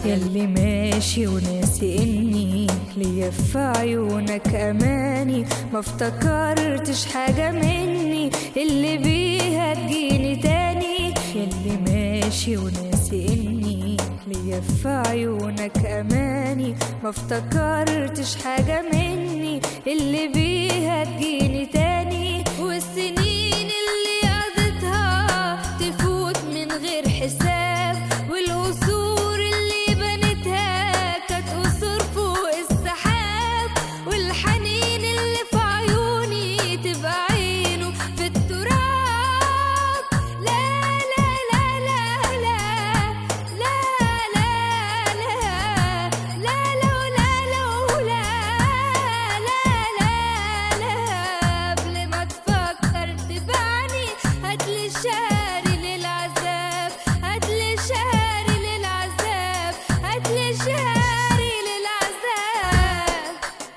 يلي ماشي وناسي اني ليا في عيونك اماني ما افتكرتش حاجة مني اللي بيها تجيني تاني يلي ماشي وناسي اني ليا في عيونك اماني ما افتكرتش حاجة مني اللي بيها تجيني تاني والسنين اللي قضيتها تفوت من غير حساب والقصور اللي بنتها كانت قصور فوق السحاب والحنين اللي في عيوني تبقى عينه في التراب لا لا لا لا لا لا لا لا لا لو لا لو لا لا لا لا قبل ما تفكر تبعني هاتلي شاري للعذاب هاتلي شاري للعذاب هاتلي شاري للعذاب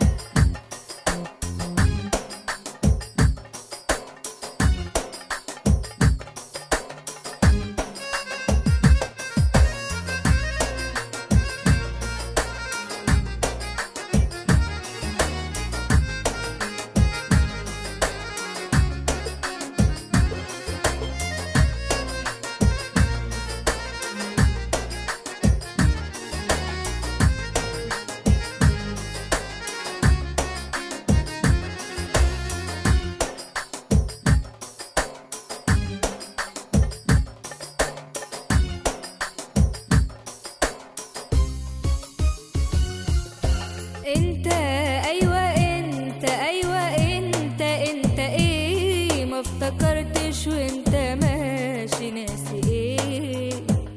انت ايوه انت ايوه انت انت ايه ما افتكرتش وانت ماشي ناسي ايه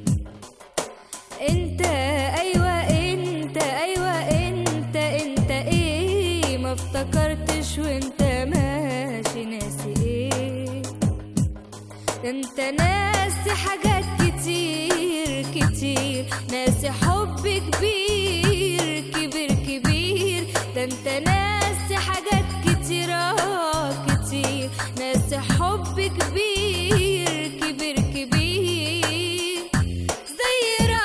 انت ايوه انت ايوه انت انت ايه ما افتكرتش وانت ماشي ناسي ايه انت ناسي حاجات كتير كتير ناسي حب كبير كبير كبير ده انت ناسي حاجات كتير آه كتير ناسي حب كبير كبير كبير زي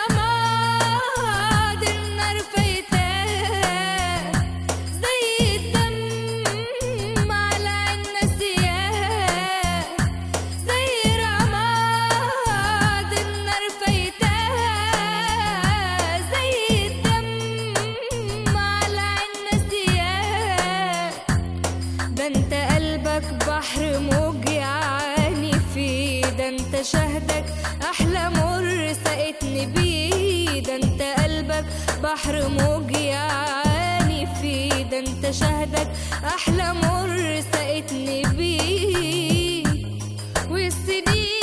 رماد النار فايتاه زي الدم على عين ناسياه زي رماد النار فايتاه زي الدم على عين ناسياه ده انت قلبك بحر موج يعاني فيه ده انت شهدك احلى مر سقتني بيه ده انت قلبك بحر موج يعاني فيه ده انت شهدك احلى مر سقتني بيه والسنين